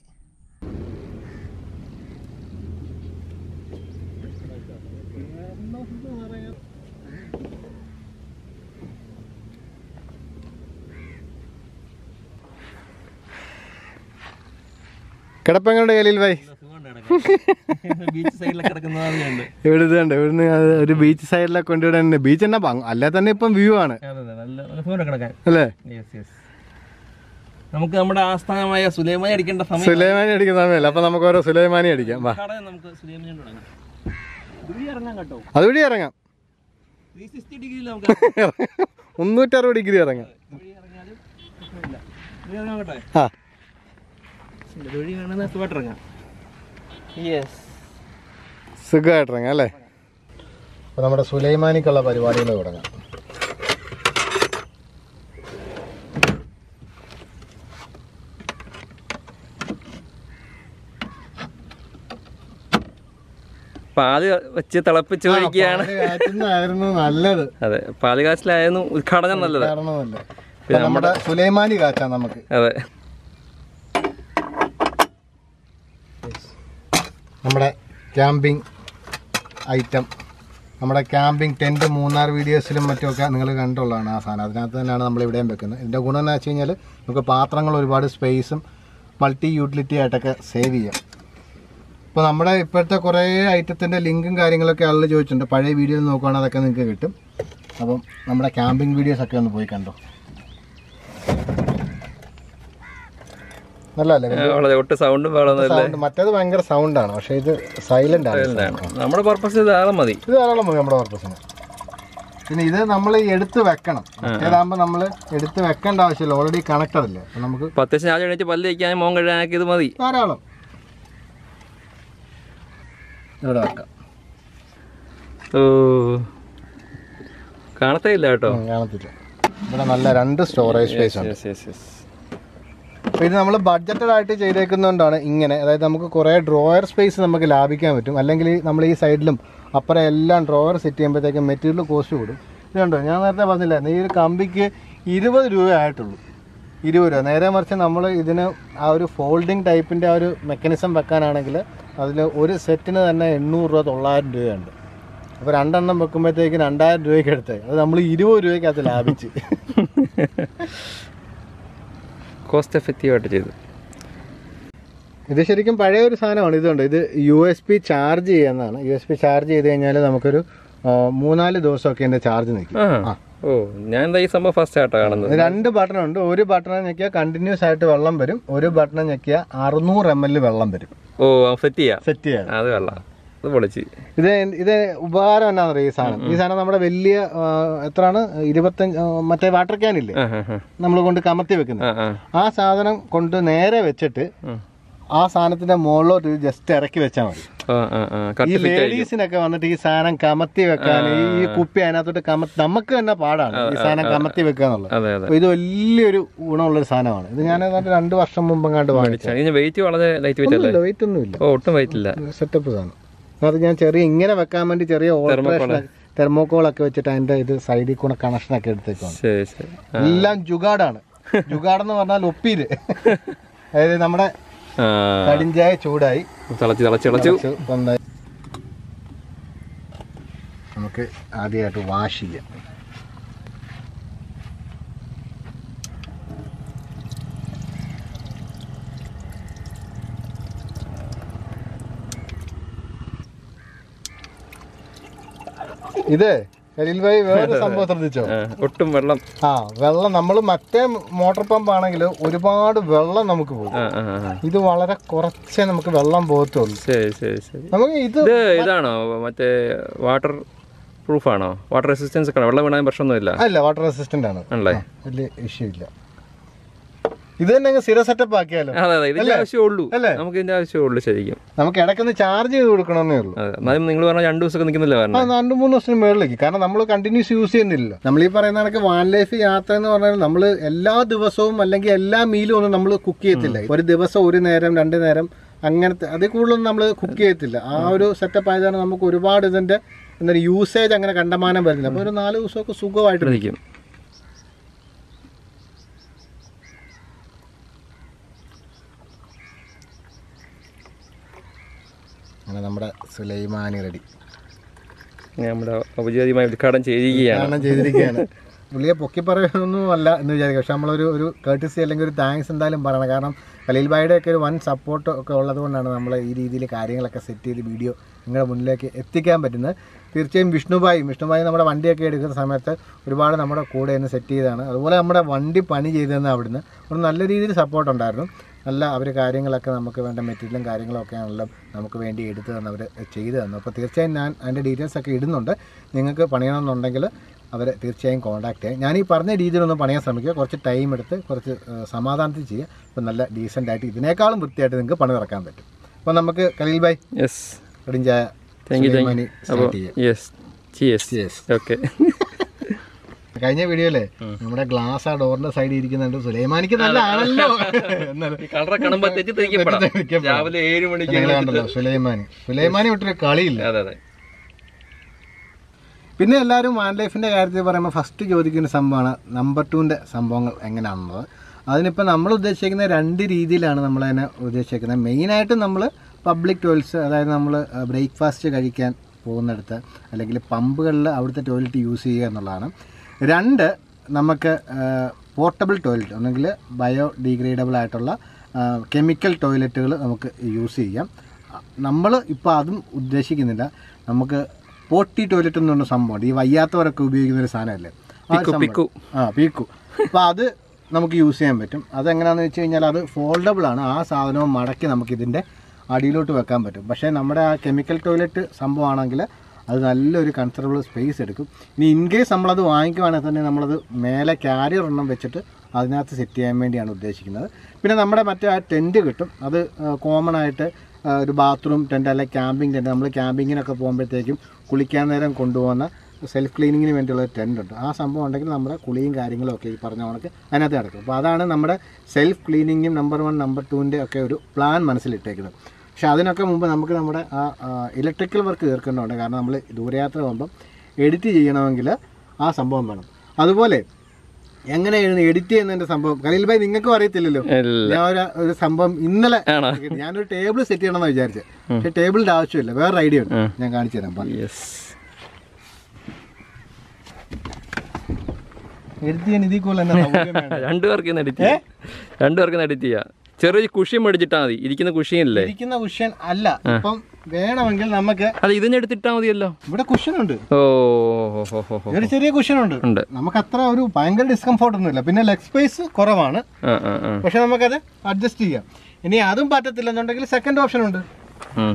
A: കിടപ്പങ്ങളുടെ കയ്യിൽ വൈ
B: ബീച്ച് സൈഡിലൊക്കെ കിടക്കുന്നതാണ്
A: ഇവിടെ ഇതുണ്ട് ഇവിടുന്ന് അത് ഒരു ബീച്ച് സൈഡിലൊക്കെ കൊണ്ടുവിടാൻ ബീച്ച് തന്നെ പാങ്ങും അല്ലേ തന്നെ ഇപ്പം വ്യൂ ആണ്
B: അതെ അതെ നല്ല നല്ല സുഖം കിടക്കാൻ
A: അല്ലേ
B: യെസ് യെസ് നമുക്ക് നമ്മുടെ ആസ്ഥാനമായ സുലൈമാനി അടിക്കേണ്ട സമയം
A: സുലൈമാനി അടിക്കുന്ന സമയമല്ല അപ്പൊ നമുക്ക് ഓരോ സുലൈമാനി അടിക്കാം വാ
B: കട നമുക്ക് സുലൈമാനി തുടങ്ങാം ഇതുവഴി ഇറങ്ങാം കേട്ടോ
A: അതുവഴി ഇറങ്ങാം
B: ത്രീ സിക്സ്റ്റി ഡിഗ്രിയിൽ നമുക്ക്
A: മുന്നൂറ്ററുപത് ഡിഗ്രി ഇറങ്ങാം
B: ഇതുവഴി നോക്കട്ടെ
A: ആ
B: വഴി കാണുന്ന സുഖമായിട്ടിറങ്ങാം യെസ്
A: സുഖമായിട്ടിറങ്ങാം അല്ലേ അപ്പോൾ നമ്മുടെ സുലൈമാനിക്കുള്ള പരിപാടികൾ തുടങ്ങാം
B: പാല് വെച്ച് തിളപ്പിച്ച് ഒഴിക്കുകയാണ്
A: പാല് കാച്ചുന്നതായിരുന്നു നല്ലത്
B: അതെ പാല് കാച്ചിലായിരുന്നു ഉദ്ഘാടനം നല്ലത്
A: കാരണമല്ല ഇപ്പൊ നമ്മുടെ സുലൈമാനി കാച്ചാം നമുക്ക്
B: അതെ
A: നമ്മുടെ ക്യാമ്പിംഗ് ഐറ്റം നമ്മുടെ ക്യാമ്പിംഗ് ടെൻറ്റ് മൂന്നാർ വീഡിയോസിലും മറ്റുമൊക്കെ നിങ്ങൾ കണ്ടുള്ളതാണ് ആ സാധനം അതിനകത്ത് തന്നെയാണ് നമ്മൾ ഇവിടെയും വെക്കുന്നത് ഇതിൻ്റെ ഗുണം എന്ന് വെച്ച് കഴിഞ്ഞാൽ നമുക്ക് പാത്രങ്ങൾ ഒരുപാട് സ്പേസും മൾട്ടി യൂട്ടിലിറ്റി ആയിട്ടൊക്കെ സേവ് ചെയ്യാം ഇപ്പോൾ നമ്മുടെ ഇപ്പോഴത്തെ കുറേ ഐറ്റത്തിൻ്റെ ലിങ്കും കാര്യങ്ങളൊക്കെ ആളുകൾ ചോദിച്ചിട്ടുണ്ട് പഴയ വീഡിയോയിൽ നോക്കുകയാണെങ്കിൽ അതൊക്കെ നിങ്ങൾക്ക് കിട്ടും അപ്പം നമ്മുടെ ക്യാമ്പിംഗ് വീഡിയോസൊക്കെ ഒന്ന് പോയി കണ്ടോ നല്ലതല്ലേ
B: ആ, വളരെ ഒട്ടും സൗണ്ടും വേളൊന്നുമില്ല
A: സൗണ്ട് മറ്റേത് ഭയങ്കര സൗണ്ടാണ് പക്ഷേ ഇത് സൈലന്റ് ആണ്
B: നമ്മുടെ പർപ്പസ് ധാരാളം മതി
A: ഇത് ധാരാളം മതി നമ്മുടെ പർപ്പസിന് പിന്നെ ഇത് നമ്മൾ എടുത്ത് വെക്കണം മറ്റേതാകുമ്പോൾ നമ്മൾ എടുത്ത് വെക്കേണ്ട ആവശ്യമില്ല ഓൾറെഡി കണക്റ്റഡ് അല്ലേ അപ്പം നമുക്ക്
B: ഇപ്പൊ അത്യാവശ്യം ഞാൻ എണീറ്റ് പല്ല് വയ്ക്കാനും മോൻ കഴുകാനൊക്കെ ഇത് മതി
A: ധാരാളം ഇവിടെ വെക്കാം
B: ഓ കാണത്തേ ഇല്ല കേട്ടോ
A: ഉം, കാണത്തില്ല ഇവിടെ നല്ല രണ്ട് സ്റ്റോറേജ് സ്പേസ് ഉണ്ട്
B: യെസ് യെസ് യെസ്
A: അപ്പോൾ ഇത് നമ്മൾ ബഡ്ജറ്റഡ് ആയിട്ട് ചെയ്തേക്കുന്നതുകൊണ്ടാണ് ഇങ്ങനെ അതായത് നമുക്ക് കുറേ ഡ്രോയർ സ്പേസ് നമുക്ക് ലാഭിക്കാൻ പറ്റും അല്ലെങ്കിൽ നമ്മൾ ഈ സൈഡിലും അപ്പുറം എല്ലാം ഡ്രോയർ സെറ്റ് ചെയ്യുമ്പോഴത്തേക്കും മെറ്റീരിയൽ കോസ്റ്റ് കൂടും ഇത് കണ്ടോ ഞാൻ നേരത്തെ പറഞ്ഞില്ല ഈ ഒരു കമ്പിക്ക് ഇരുപത് രൂപ ആയിട്ടുള്ളൂ ഇരുപത് രൂപ നേരെ മറിച്ച് നമ്മൾ ഇതിന് ആ ഒരു ഫോൾഡിങ് ടൈപ്പിൻ്റെ ആ ഒരു മെക്കാനിസം വെക്കാനാണെങ്കിൽ അതിൽ ഒരു സെറ്റിന് തന്നെ എണ്ണൂറ് രൂപ തൊള്ളായിരം രൂപയുണ്ട് അപ്പോൾ രണ്ടെണ്ണം വെക്കുമ്പോഴത്തേക്ക് രണ്ടായിരം രൂപയ്ക്ക് എടുത്തേ അത് നമ്മൾ ഇരുപത് രൂപയ്ക്ക് അത് ലാഭിച്ച്
B: കോസ്റ്റ് എഫക്റ്റീവ് ആയിട്ട് ചെയ്തു
A: ഇത് ശരിക്കും പഴയ ഒരു സാധനമാണ് ഇതുണ്ട് ഇത് യു എസ് പി ചാർജ് ചെയ്യുന്നതാണ് യു എസ് പി ചാർജ് ചെയ്ത് കഴിഞ്ഞാൽ നമുക്കൊരു ആ, മൂന്നാല് ദിവസമൊക്കെ എൻ്റെ ചാർജ് നിൽക്കും
B: ആ
A: ആ.
B: ഓ ഞാൻ എന്താ ഈ സംഭവം ഫസ്റ്റ് ആയിട്ടാണ് കാണുന്നത്
A: രണ്ട് ബട്ടൺ ഉണ്ട് ഒരു ബട്ടൺ ഞെക്കിയാൽ കണ്ടിന്യൂസ് ആയിട്ട് വെള്ളം വരും ഒരു ബട്ടൺ ഞെക്കിയാൽ അറുന്നൂറ് എം എൽ വെള്ളം വരും
B: ഓ സെറ്റ് ചെയ്യാം
A: സെറ്റ് ചെയ്യാൻ
B: അത് വെള്ളം അത് പൊളിച്ച്
A: ഇത് ഇത് ഉപകാരം എന്നാന്ന് പറയുക ഈ സാധനം ഈ സാധനം നമ്മുടെ വലിയ ആ, എത്രയാണ് ഇരുപത്തഞ്ച് ആ, മറ്റേ വാട്ടർ ക്യാൻ ഇല്ലേ
B: ആ ആ ആ.
A: നമ്മൾ കൊണ്ട് കമത്തി വെക്കുന്നത്
B: ആ ആ
A: ആ സാധനം കൊണ്ട് നേരെ വെച്ചിട്ട്
B: ഉം.
A: ആ സാധനത്തിന്റെ മുകളിലോട്ട് ഇത് ജസ്റ്റ് ഇറക്കി വെച്ചാൽ മതി
B: ആ ആ ആ
A: ഈ
B: കറക്റ്റ് ഫിറ്റ് ആയിരിക്കും
A: ലേഡീസിനൊക്കെ വന്നിട്ട് ഈ സാധനം കമത്തി വെക്കാൻ ഈ ഈ കുപ്പി അതിനകത്തോട്ട് കമത്തി നമുക്ക് തന്നെ പാടാണ് ഈ സാധനം കമത്തി വെക്കുക എന്നുള്ളത്
B: അതെ അതെ
A: അപ്പൊ ഇത് വലിയൊരു ഗുണമുള്ള ഒരു സാധനമാണ് ഇത് ഞാൻ ഏതാണ്ട് രണ്ട് വർഷം മുമ്പ് കണ്ട് വാങ്ങിച്ചു
B: ഇതിന് വെയിറ്റ് വളരെ ലൈറ്റ് വെയിറ്റ് അല്ലേ
A: വെയിറ്റ് ഒന്നുമില്ല
B: ഓ ഒട്ടും വെയിറ്റ് ഇല്ല
A: സെറ്റപ്പ് സാധനം അത് ഞാൻ ചെറിയ ഇങ്ങനെ വെക്കാൻ വേണ്ടി ചെറിയ ഓൾട്രേഷൻ തെർമോക്കോളൊക്കെ വെച്ചിട്ട് അതിന്റെ ഇത് സൈഡിൽ കൂടെ കണക്ഷനൊക്കെ എടുത്തേക്കാണ്
B: ശരി ശരി ആ.
A: എല്ലാം ജുഗാഡാണ് ജുഗാടെന്ന് പറഞ്ഞാൽ ഒപ്പീര് അതായത് നമ്മുടെ
B: ആ
A: കടിഞ്ചായ ചൂടായി
B: തിളച്ച് തിളച്ച് തിളച്ചു
A: കുറച്ച് നന്നായി നമുക്ക് ആദ്യമായിട്ട് വാഷ് ചെയ്യാം ഇത് കലീൽ ഭായി വേറൊരു സംഭവം ശ്രദ്ധിച്ചോ
B: ആ, ഒട്ടും വെള്ളം
A: ആ വെള്ളം നമ്മൾ മറ്റേ മോട്ടോർ പമ്പ് ആണെങ്കിൽ ഒരുപാട് വെള്ളം നമുക്ക് പോകും
B: ആ ആ ആ.
A: ഇത് വളരെ കുറച്ചേ നമുക്ക് വെള്ളം പോകത്തുള്ളൂ
B: ശരി ശരി ശരി
A: നമുക്ക് ഇത്
B: ഇത് ഇതാണോ മറ്റേ വാട്ടർ പ്രൂഫ് ആണോ വാട്ടർ റെസിസ്റ്റൻസ് ഒക്കെ ആണോ വെള്ളം വീണാൻ പ്രശ്നമൊന്നുമില്ല
A: അല്ല വാട്ടർ റെസിസ്റ്റന്റ് ആണ്
B: ആണല്ലേ
A: വലിയ ഇഷ്യൂ ഇല്ല ഇത് തന്നെ അങ്ങ് സ്ഥിര സെറ്റപ്പ് ആക്കിയാലോ
B: അതെ അതെ ഇതിന്റെ ആവശ്യമേ ഉള്ളൂ
A: അല്ലേ?
B: നമുക്ക് ഇതിന്റെ ആവശ്യമേ ഉള്ളൂ ശരിക്കും
A: നമുക്ക് ഇടയ്ക്കൊന്ന് ചാർജ് ചെയ്ത് കൊടുക്കണമെന്നേ ഉള്ളൂ
B: അതെ എന്നാലും നിങ്ങൾ പറഞ്ഞ രണ്ടു ദിവസമൊക്കെ നിൽക്കുന്നില്ല
A: ആ
B: പറഞ്ഞത്
A: രണ്ട് മൂന്ന് ദിവസത്തിന് മുകളിലേക്ക് കാരണം നമ്മൾ കണ്ടിന്യൂസ് യൂസ് ചെയ്യുന്നില്ല നമ്മൾ ഈ പറയുന്ന കണക്ക് വാൻ ലൈഫ് യാത്ര എന്ന് പറഞ്ഞാൽ നമ്മൾ എല്ലാ ദിവസവും അല്ലെങ്കിൽ എല്ലാ മീലും ഒന്നും നമ്മൾ കുക്ക് ചെയ്യത്തില്ല ഒരു ദിവസം ഒരു നേരം രണ്ട് നേരം അങ്ങനത്തെ അതിൽ കൂടുതലൊന്നും നമ്മൾ കുക്ക് ചെയ്യത്തില്ല ആ ഒരു സെറ്റപ്പ് ആയതാണ് നമുക്ക് ഒരുപാട് ഇതിന്റെ എന്താ യൂസേജ് അങ്ങനെ കണ്ടമാനം വരുന്നില്ല അപ്പോൾ ഒരു നാല് ദിവസമൊക്കെ സുഖമായിട്ട്
B: നിൽക്കും
A: അങ്ങനെ നമ്മുടെ സുലൈമാനി റെഡി
B: നമ്മുടെ ഔപചാരികമായി ഉദ്ഘാടനം ചെയ്യുകയാണ്
A: ഉദ്ഘാടനം ചെയ്തിരിക്കുകയാണ് പുള്ളിയെ പൊക്കി പറയുന്നൊന്നും അല്ല എന്ന് വിചാരിക്കും പക്ഷെ നമ്മളൊരു ഒരു കേട്ടിസി അല്ലെങ്കിൽ ഒരു താങ്ക്സ് എന്തായാലും പറയണം കാരണം ഖലീൽ ഭായിയുടെ ഒക്കെ ഒരു വൻ സപ്പോർട്ട് ഒക്കെ ഉള്ളത് കൊണ്ടാണ് നമ്മൾ ഈ രീതിയിൽ കാര്യങ്ങളൊക്കെ സെറ്റ് ചെയ്ത് വീഡിയോ നിങ്ങളുടെ മുന്നിലേക്ക് എത്തിക്കാൻ പറ്റുന്നത് തീർച്ചയായും വിഷ്ണുഭായി വിഷ്ണുഭായി നമ്മുടെ വണ്ടിയൊക്കെ എടുക്കുന്ന സമയത്ത് ഒരുപാട് നമ്മുടെ കൂടെ നിന്ന് സെറ്റ് ചെയ്തതാണ് അതുപോലെ നമ്മുടെ വണ്ടി പണി ചെയ്തതെന്ന് അവിടുന്ന് ഒരു നല്ല രീതിയിൽ സപ്പോർട്ട് ഉണ്ടായിരുന്നു നല്ല അവർ കാര്യങ്ങളൊക്കെ നമുക്ക് വേണ്ട മെറ്റീരിയലും കാര്യങ്ങളും ഒക്കെ ആണല്ലോ നമുക്ക് വേണ്ടി എടുത്തു തന്ന് അവർ ചെയ്തു തന്നു അപ്പോൾ തീർച്ചയായും ഞാൻ അതിൻ്റെ ഡീറ്റെയിൽസ് ഒക്കെ ഇടുന്നുണ്ട് നിങ്ങൾക്ക് പണിയണമെന്നുണ്ടെങ്കിൽ അവരെ തീർച്ചയായും കോൺടാക്ട് ചെയ്യാം ഞാൻ ഈ പറഞ്ഞ രീതിയിലൊന്ന് പണിയാൻ ശ്രമിക്കുക കുറച്ച് ടൈം എടുത്ത് കുറച്ച് ആ, സമാധാനത്തിൽ ചെയ്യുക അപ്പോൾ നല്ല ഡീസൻ്റ് ആയിട്ട് ഇതിനേക്കാളും വൃത്തിയായിട്ട് നിങ്ങൾക്ക് പണി ഇറക്കാൻ പറ്റും അപ്പോൾ നമുക്ക് കലീൽ ഭായ്
B: യെസ്
A: കടിഞ്ചായ
B: thank you thank
A: sulaimani
B: you അപ്പോൾ
A: start ചെയ്യാം.
B: Yes cheers
A: Yes.
B: ഓക്കെ
A: കഴിഞ്ഞ വീഡിയോയിലെ നമ്മുടെ ഗ്ലാസ് ആ ഡോറിന്റെ സൈഡിൽ ഇരിക്കുന്നുണ്ട് സുലൈമാനിക്ക് നല്ല ആണല്ലോ എന്നാലും
B: കളറെ കാണുമ്പോൾ തെറ്റിദ്ധരിക്കപ്പെടാം
A: തെറ്റിദ്ധരിക്കപ്പെടാം.
B: രാവിലെ ഏഴ് മണിക്ക്
A: നിങ്ങൾ കണ്ടല്ലോ സുലൈമാനി സുലൈമാനി വിട്ടൊരു കളിയില്ല
B: അതെ അതെ
A: പിന്നെ എല്ലാവരും വാൻ ലൈഫിൻ്റെ കാര്യത്തിൽ പറയുമ്പോൾ ഫസ്റ്റ് ചോദിക്കുന്ന സംഭവമാണ് നമ്പർ ടുവിൻ്റെ സംഭവങ്ങൾ എങ്ങനെയാണെന്നുള്ളത് അതിനിപ്പോൾ നമ്മൾ ഉദ്ദേശിക്കുന്ന രണ്ട് രീതിയിലാണ് നമ്മൾ അതിനെ ഉദ്ദേശിക്കുന്നത് മെയിനായിട്ട് നമ്മൾ പബ്ലിക് ടോയ്ലറ്റ്സ് അതായത് നമ്മൾ ബ്രേക്ക്ഫാസ്റ്റ് കഴിക്കാൻ പോകുന്നിടത്ത് അല്ലെങ്കിൽ പമ്പുകളിൽ അവിടുത്തെ ടോയ്ലറ്റ് യൂസ് ചെയ്യുക എന്നുള്ളതാണ് രണ്ട് നമുക്ക് പോർട്ടബിൾ ടോയ്ലറ്റ് അല്ലെങ്കിൽ ബയോ ഡീഗ്രേഡബിൾ ആയിട്ടുള്ള കെമിക്കൽ ടോയ്ലറ്റുകൾ നമുക്ക് യൂസ് ചെയ്യാം നമ്മൾ ഇപ്പോൾ അതും ഉദ്ദേശിക്കുന്നില്ല നമുക്ക് പോട്ടി ടോയ്ലറ്റ് എന്ന് പറഞ്ഞ സംഭവമുണ്ട് ഈ വയ്യാത്തവരൊക്കെ ഉപയോഗിക്കുന്ന ഒരു സാധനമല്ലേ ആ ഒരു
B: പിക്കു
A: സംഭവം.
B: പിക്കു
A: ആ പീക്കു അപ്പോൾ അത് നമുക്ക് യൂസ് ചെയ്യാൻ പറ്റും അതെങ്ങനെയാണെന്ന് വെച്ച് കഴിഞ്ഞാൽ അത് ഫോൾഡബിൾ ആണ് ആ സാധനവും മടക്കി നമുക്ക് ഇതിൻ്റെ അടിയിലോട്ട് വെക്കാൻ പറ്റും പക്ഷേ നമ്മുടെ ആ കെമിക്കൽ ടോയ്ലറ്റ് സംഭവമാണെങ്കിൽ അത് നല്ലൊരു കൺസിഡറബിൾ സ്പേസ് എടുക്കും ഇനി ഇൻ കേസ് നമ്മളത് വാങ്ങിക്കുവാണെങ്കിൽ തന്നെ നമ്മളത് മേലെ ക്യാരിയർ എണ്ണം വെച്ചിട്ട് അതിനകത്ത് സെറ്റ് ചെയ്യാൻ വേണ്ടിയാണ് ഉദ്ദേശിക്കുന്നത് പിന്നെ നമ്മുടെ മറ്റേ ആ ടെൻറ്റ് കിട്ടും അത് കോമൺ ആയിട്ട് ആ, ഒരു ബാത്റൂം ടെൻറ്റ് അല്ലെങ്കിൽ ക്യാമ്പിംഗ് ടെൻറ്റ് നമ്മൾ ക്യാമ്പിങ്ങിനൊക്കെ പോകുമ്പോഴത്തേക്കും കുളിക്കാൻ നേരം കൊണ്ടുപോകുന്ന സെൽഫ് ക്ലീനിങ്ങിന് വേണ്ടിയുള്ള ഒരു ടെൻ്റ് ഉണ്ട് ആ സംഭവം ഉണ്ടെങ്കിൽ നമ്മുടെ കുളിയും കാര്യങ്ങളും ഒക്കെ ഈ പറഞ്ഞ കണക്ക് അതിനകത്ത് നടക്കും അപ്പോൾ അതാണ് നമ്മുടെ സെൽഫ് ക്ലീനിങ്ങും നമ്പർ വൺ നമ്പർ ടുവിൻ്റെ ഒക്കെ ഒരു പ്ലാൻ മനസ്സിലിട്ടേക്കുന്നത് പക്ഷെ അതിനൊക്കെ മുമ്പ് നമുക്ക് നമ്മുടെ ആ ഇലക്ട്രിക്കൽ വർക്ക് തീർക്കേണ്ടതുണ്ട് കാരണം നമ്മൾ ദൂരയാത്ര പോകുമ്പം എഡിറ്റ് ചെയ്യണമെങ്കിൽ ആ സംഭവം വേണം അതുപോലെ എങ്ങനെയാണ് എഡിറ്റ് ചെയ്യുന്നതിൻ്റെ സംഭവം കലീൽ ഭായി നിങ്ങൾക്കും അറിയത്തില്ലല്ലോ
B: ഇല്ല
A: ഞാൻ ഒരു ഒരു സംഭവം ഇന്നലെ
B: ആണോ
A: ഞാനൊരു ടേബിൾ സെറ്റ് ചെയ്യണമെന്ന് വിചാരിച്ചത് പക്ഷെ ടേബിളിന്റെ ആവശ്യമില്ല വേറെ ഐഡിയ ഉണ്ട്
B: ഉം.
A: ഞാൻ കാണിച്ചു തരാം
B: യെസ്
A: എഡിറ്റ് ചെയ്യാൻ ഇതിൽ കൂടുതൽ എന്നാ സൗകര്യം വേണം?
B: രണ്ടുപേർക്ക് ഇന്ന് എഡിറ്റ് ചെയ്യാം രണ്ടുപേർക്ക് ഇന്ന് എഡിറ്റ് ചെയ്യാം ചെറിയ കുഷിയും മേടിച്ചിട്ടാ മതി ഇരിക്കുന്ന കുഷിയല്ലേ
A: ഇരിക്കുന്ന കുഷ്യൻ അല്ല ഇപ്പം വേണമെങ്കിൽ നമുക്ക്
B: അല്ല ഇതിന് എടുത്തിട്ടാ മതിയല്ലോ
A: ഇവിടെ കുഷ്യൻ ഉണ്ട്
B: ഓ ഹോ ഹോ ഹോ ഹോ
A: ഒരു ചെറിയ കുഷ്യൻ ഉണ്ട്
B: ഉണ്ട്
A: നമുക്ക് അത്ര ഒരു ഭയങ്കര ഡിസ്കംഫോർട്ട് ഒന്നുമില്ല പിന്നെ ലെഗ് സ്പേസ് കുറവാണ്
B: ആ ആ ആ
A: പക്ഷെ നമുക്കത് അഡ്ജസ്റ്റ് ചെയ്യാം ഇനി അതും പറ്റത്തില്ലെന്നുണ്ടെങ്കിൽ സെക്കൻഡ് ഓപ്ഷൻ ഉണ്ട്
B: ഉം.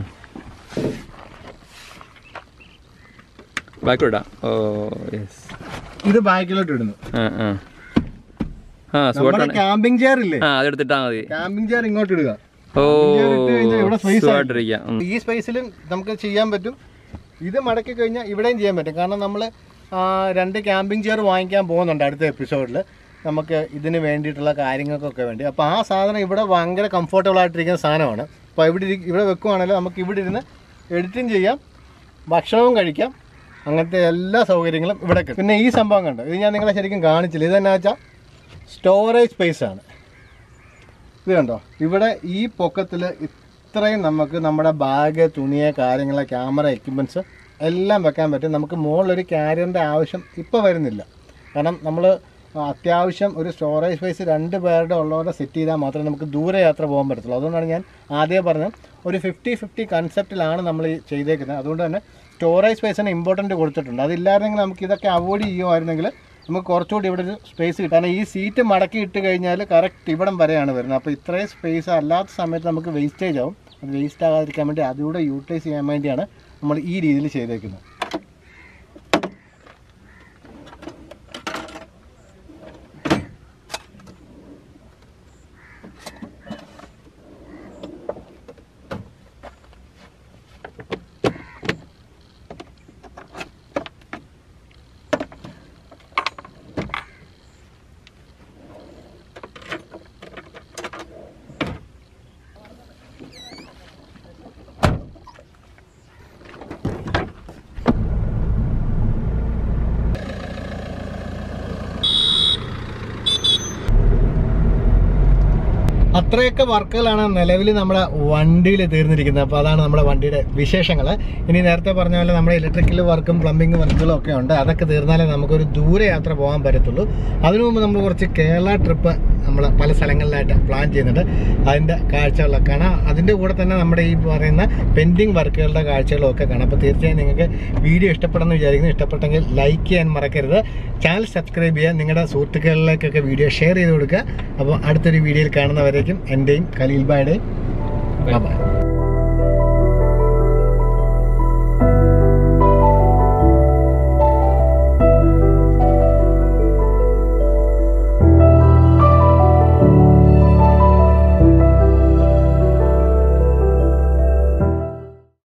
B: ബാക്ക് വിടാം ഓ യെസ്
A: ഇത് ബാക്കിലോട്ട് ഇടുന്നു
B: ആ ആ ആ
A: നമ്മുടെ
B: സുഖമായിട്ടാണ്
A: ക്യാമ്പിംഗ് ചെയർ ഇല്ലേ
B: ആ അതെടുത്തിട്ടാ മതി
A: ക്യാമ്പിംഗ് ചെയർ ഇങ്ങോട്ട് ഇടുക
B: ഓ
A: ഇങ്ങനെ ഇട്ട് കഴിഞ്ഞാൽ ഇവിടെ space ആയി.
B: സുഖമായിട്ടിരിക്കാം ഉം.
A: ഈ സ്പേസിലും നമുക്ക് ചെയ്യാൻ പറ്റും ഇത് മടക്കി കഴിഞ്ഞാൽ ഇവിടെയും ചെയ്യാൻ പറ്റും കാരണം നമ്മൾ രണ്ട് ക്യാമ്പിംഗ് ചെയർ വാങ്ങിക്കാൻ പോകുന്നുണ്ട് അടുത്ത എപ്പിസോഡിൽ നമുക്ക് ഇതിന് വേണ്ടിയിട്ടുള്ള കാര്യങ്ങൾക്കൊക്കെ വേണ്ടി അപ്പോൾ ആ സാധനം ഇവിടെ ഭയങ്കര കംഫർട്ടബിൾ ആയിട്ടിരിക്കുന്ന സാധനമാണ് അപ്പോൾ ഇവിടെ ഇരി- ഇവിടെ വെക്കുവാണെങ്കിൽ നമുക്ക് ഇവിടെ ഇരുന്ന് എഡിറ്റിംഗ് ചെയ്യാം ഭക്ഷണവും കഴിക്കാം അങ്ങനത്തെ എല്ലാ സൗകര്യങ്ങളും ഇവിടെ കിട്ടും പിന്നെ ഈ സംഭവം കണ്ടോ ഇത് ഞാൻ നിങ്ങളെ ശരിക്കും കാണിച്ചില്ല ഇത് എന്നാ വെച്ചാൽ സ്റ്റോറേജ് സ്പേസ് ആണ് ഇത് കണ്ടോ ഇവിടെ ഈ പൊക്കത്തിൽ ഇത്രയും നമുക്ക് നമ്മുടെ ബാഗ് തുണിയെ കാര്യങ്ങൾ ക്യാമറ എക്യുപ്മെൻറ്റ്സ് എല്ലാം വെക്കാൻ പറ്റും നമുക്ക് മുകളിലൊരു ക്യാരിയറിൻ്റെ ആവശ്യം ഇപ്പോൾ വരുന്നില്ല കാരണം നമ്മൾ അത്യാവശ്യം ഒരു സ്റ്റോറേജ് സ്പേസ് രണ്ട് പേരുടെ ഉള്ളവരെ സെറ്റ് ചെയ്താൽ മാത്രമേ നമുക്ക് ദൂരെ യാത്ര പോകാൻ പറ്റത്തുള്ളൂ അതുകൊണ്ടാണ് ഞാൻ ആദ്യം പറഞ്ഞത് ഒരു ഫിഫ്റ്റി ഫിഫ്റ്റി കൺസെപ്റ്റിലാണ് നമ്മൾ ഈ ചെയ്തേക്കുന്നത് അതുകൊണ്ട് തന്നെ സ്റ്റോറേജ് സ്പേസിന് ഇമ്പോർട്ടൻറ്റ് കൊടുത്തിട്ടുണ്ട് അതില്ലായിരുന്നെങ്കിൽ നമുക്ക് ഇതൊക്കെ അവോയ്ഡ് ചെയ്യുമായിരുന്നെങ്കിൽ നമുക്ക് കുറച്ചുകൂടി ഇവിടെ ഒരു സ്പേസ് കിട്ടും കാരണം ഈ സീറ്റ് മടക്കി ഇട്ട് കഴിഞ്ഞാൽ കറക്റ്റ് ഇവിടം വരെയാണ് വരുന്നത് അപ്പോൾ ഇത്രയും സ്പേസ് അല്ലാത്ത സമയത്ത് നമുക്ക് വേസ്റ്റേജ് ആവും അത് വേസ്റ്റ് ആകാതിരിക്കാൻ വേണ്ടി അതുകൂടെ യൂട്ടിലൈസ് ചെയ്യാൻ വേണ്ടിയാണ് നമ്മൾ ഈ രീതിയിൽ ചെയ്തേക്കുന്നത് അത്രയൊക്കെ വർക്കുകളാണ് നിലവിൽ നമ്മുടെ വണ്ടിയിൽ തീർന്നിരിക്കുന്നത് അപ്പോൾ അതാണ് നമ്മുടെ വണ്ടിയുടെ വിശേഷങ്ങൾ ഇനി നേരത്തെ പറഞ്ഞ പോലെ നമ്മുടെ ഇലക്ട്രിക്കൽ വർക്കും പ്ലംബിംഗ് വർക്കുകളും ഒക്കെ ഉണ്ട് അതൊക്കെ തീർന്നാലേ നമുക്കൊരു ദൂരെ യാത്ര പോകാൻ പറ്റത്തുള്ളൂ അതിനു മുമ്പ് നമ്മൾ കുറച്ച് കേരള ട്രിപ്പ് നമ്മൾ പല സ്ഥലങ്ങളിലായിട്ട് പ്ലാൻ ചെയ്യുന്നുണ്ട് അതിൻ്റെ കാഴ്ചകളൊക്കെ കാണാം അതിൻ്റെ കൂടെ തന്നെ നമ്മുടെ ഈ പറയുന്ന പെൻഡിങ് വർക്കുകളുടെ കാഴ്ചകളും ഒക്കെ കാണാം അപ്പോൾ തീർച്ചയായും നിങ്ങൾക്ക് വീഡിയോ ഇഷ്ടപ്പെടുമെന്ന് വിചാരിക്കുന്നു ഇഷ്ടപ്പെട്ടെങ്കിൽ ലൈക്ക് ചെയ്യാൻ മറക്കരുത് ചാനൽ സബ്സ്ക്രൈബ് ചെയ്യുക നിങ്ങളുടെ സുഹൃത്തുക്കളിലേക്കൊക്കെ വീഡിയോ ഷെയർ ചെയ്ത് കൊടുക്കുക അപ്പോൾ അടുത്തൊരു വീഡിയോയിൽ കാണുന്നവരേക്കും എൻ്റെയും ഖലീൽ ബായുടെയും ബൈ